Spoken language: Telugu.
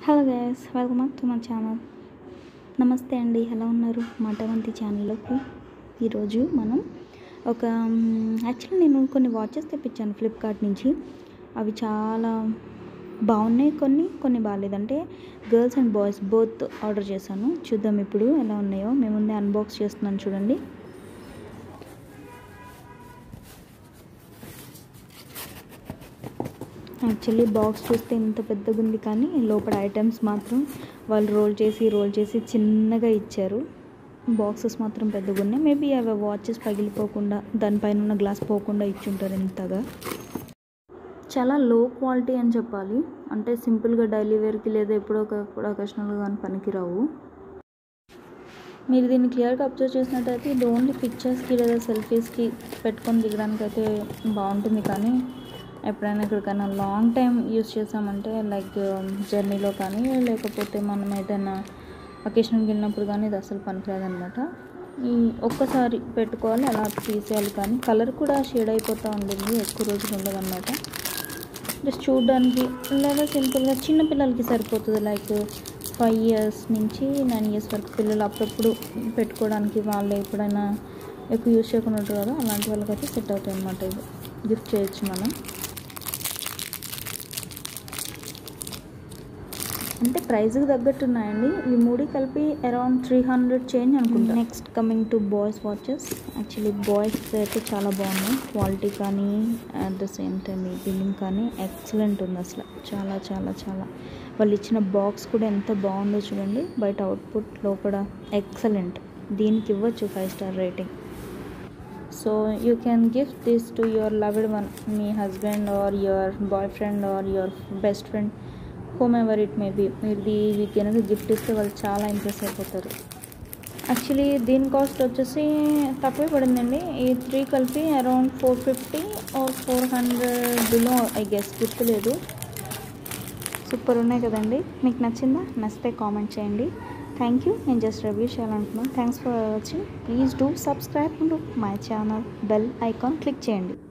hello guys welcome back to my channel నమస్తే అండి ఎలా ఉన్నారు మాటవంతి ఛానల్లోకి ఈరోజు మనం ఒక యాక్చువల్లీ నేను కొన్ని వాచెస్ తెప్పించాను ఫ్లిప్కార్ట్ నుంచి అవి చాలా బాగున్నాయి కొన్ని కొన్ని బాగాలేదు అంటే girls and boys both order చేశాను చూద్దాం ఇప్పుడు ఎలా ఉన్నాయో మేము ముందే అన్బాక్స్ చేస్తున్నాను చూడండి యాక్చువల్లీ బాక్స్ చూస్తే ఇంత పెద్దగా ఉంది కానీ లోపల ఐటమ్స్ మాత్రం వాళ్ళు రోల్ చేసి రోల్ చేసి చిన్నగా ఇచ్చారు బాక్సెస్ మాత్రం పెద్దగా ఉన్నాయి మేబీ అవి వాచెస్ పగిలిపోకుండా దానిపైన ఉన్న గ్లాస్ పోకుండా ఇచ్చుంటారు ఇంతగా చాలా లో క్వాలిటీ అని చెప్పాలి అంటే సింపుల్గా డైలీ వేర్కి లేదా ఎప్పుడో ఒక ఒకేషనల్గా కానీ పనికిరావు మీరు దీన్ని క్లియర్గా అబ్జర్వ్ చేసినట్టయితే ఇది ఓన్లీ పిక్చర్స్కి లేదా సెల్ఫీస్కి పెట్టుకొని దిగడానికి అయితే బాగుంటుంది కానీ ఎప్పుడైనా ఎక్కడికైనా లాంగ్ టైం యూస్ చేసామంటే లైక్ జర్నీలో కానీ లేకపోతే మనం ఏదైనా అకేషన్కి వెళ్ళినప్పుడు కానీ ఇది అసలు పనికిరాదనమాట ఒక్కసారి పెట్టుకోవాలి అలా తీసేయాలి కానీ కలర్ కూడా షేడ్ అయిపోతూ ఉంటుంది ఎక్కువ రోజులు ఉండదన్నమాట జస్ట్ చూడడానికి లేదా సింపుల్గా చిన్న పిల్లలకి సరిపోతుంది లైక్ ఫైవ్ ఇయర్స్ నుంచి నైన్ ఇయర్స్ వరకు పిల్లలు అప్పుడప్పుడు పెట్టుకోవడానికి వాళ్ళు ఎప్పుడైనా ఎక్కువ యూస్ చేయకుండా ఉంటారు కదా అలాంటి వాళ్ళకైతే సెట్ అవుతాయి అన్నమాట ఇది గిఫ్ట్ చేయొచ్చు మనం అంటే ప్రైస్కి తగ్గట్టు ఉన్నాయండి ఇవి మూడు కలిపి అరౌండ్ త్రీ హండ్రెడ్ చేంజ్ అనుకుంటా next coming to boys watches actually boys అయితే చాలా బాగున్నాయి క్వాలిటీ కానీ అట్ ద సేమ్ టైం ఈ బిల్లింగ్ కానీ ఎక్సలెంట్ ఉంది అసలు చాలా చాలా చాలా వాళ్ళు ఇచ్చిన బాక్స్ కూడా ఎంత బాగుందో చూడండి బయట అవుట్పుట్ లోపల ఎక్సలెంట్ దీనికి ఇవ్వచ్చు five star rating so you can gift this to your loved one మీ husband or your boyfriend or your best friend whomever it maybe మీరు ఇది కనుక గిఫ్ట్ ఇస్తే వాళ్ళు చాలా ఇంప్రెస్ అయిపోతారు యాక్చువల్లీ దీని కాస్ట్ వచ్చేసి తక్కువే పడిందండి ఈ త్రీ కలిపి around four fifty or four hundred below I guess గుర్తులేదు సూపర్ ఉన్నాయి కదండి మీకు నచ్చిందా నచ్చితే కామెంట్ చేయండి థ్యాంక్ యూ నేను జస్ట్ రివ్యూ చేయాలనుకున్నాను thanks for watching please do subscribe to my channel bell icon click చేయండి